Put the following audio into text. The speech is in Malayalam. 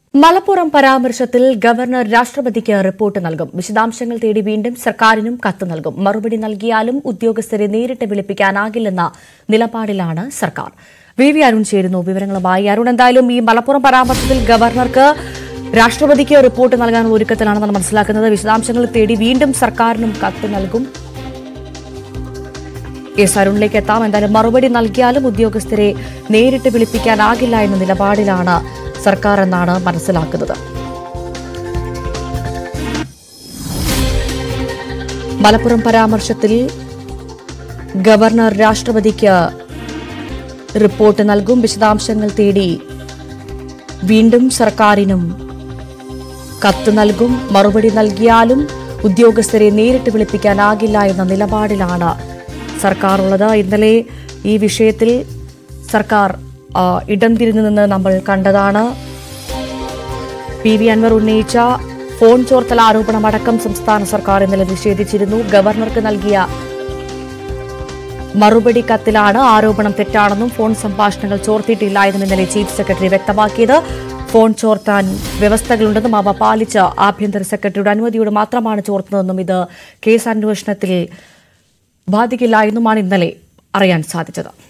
മലപ്പുറം പരാമർശത്തിൽ ഗവർണർ രാഷ്ട്രപതിക്ക് റിപ്പോർട്ട് നൽകും വിശദാംശങ്ങൾ തേടി വീണ്ടും സർക്കാരിനും കത്ത് നൽകും മറുപടി നൽകിയാലും ഉദ്യോഗസ്ഥരെ നേരിട്ട് വിളിപ്പിക്കാനാകില്ലെന്ന നിലപാടിലാണ് സർക്കാർ വി വി അരുൺ ചേരുന്നു വിവരങ്ങളുമായി അരുൺ എന്തായാലും ഈ മലപ്പുറം പരാമർശത്തിൽ ഗവർണർക്ക് രാഷ്ട്രപതിക്ക് റിപ്പോർട്ട് നൽകാനുള്ള ഒരുക്കത്തിലാണെന്നാണ് മനസ്സിലാക്കുന്നത് വിശദാംശങ്ങൾ തേടി വീണ്ടും സർക്കാരിനും കത്ത് നൽകും എസ് അരുണിലേക്ക് എത്താം എന്തായാലും മറുപടി നൽകിയാലും ഉദ്യോഗസ്ഥരെ നേരിട്ട് വിളിപ്പിക്കാനാകില്ല എന്ന നിലപാടിലാണ് സർക്കാർ എന്നാണ് മനസ്സിലാക്കുന്നത് മലപ്പുറം പരാമർശത്തിൽ ഗവർണർ രാഷ്ട്രപതിക്ക് റിപ്പോർട്ട് നൽകും വിശദാംശങ്ങൾ തേടി വീണ്ടും സർക്കാരിനും കത്ത് നൽകും മറുപടി നൽകിയാലും ഉദ്യോഗസ്ഥരെ നേരിട്ട് വിളിപ്പിക്കാനാകില്ല എന്ന നിലപാടിലാണ് സർക്കാർ ഉള്ളത് ഇന്നലെ ഈ വിഷയത്തിൽ സർക്കാർ ആ, ഇടം തിരിഞ്ഞു നിന്ന് നമ്മൾ കണ്ടതാണ് പി വി അൻവർ ഉന്നയിച്ച ഫോൺ ചോർത്തൽ ആരോപണമടക്കം സംസ്ഥാന സർക്കാർ ഇന്നലെ നിഷേധിച്ചിരുന്നു ഗവർണർക്ക് നൽകിയ മറുപടി കത്തിലാണ് ആരോപണം തെറ്റാണെന്നും ഫോൺ സംഭാഷണങ്ങൾ ചോർത്തിയിട്ടില്ല എന്നും ഇന്നലെ ചീഫ് സെക്രട്ടറി വ്യക്തമാക്കിയത് ഫോൺ ചോർത്താൻ വ്യവസ്ഥകളുണ്ടെന്നും അവ പാലിച്ച് ആഭ്യന്തര സെക്രട്ടറിയുടെ അനുമതിയോട് മാത്രമാണ് ചോർത്തുന്നതെന്നും ഇത് കേസ് അന്വേഷണത്തിൽ ബാധിക്കില്ല എന്നുമാണ് ഇന്നലെ അറിയാൻ സാധിച്ചത്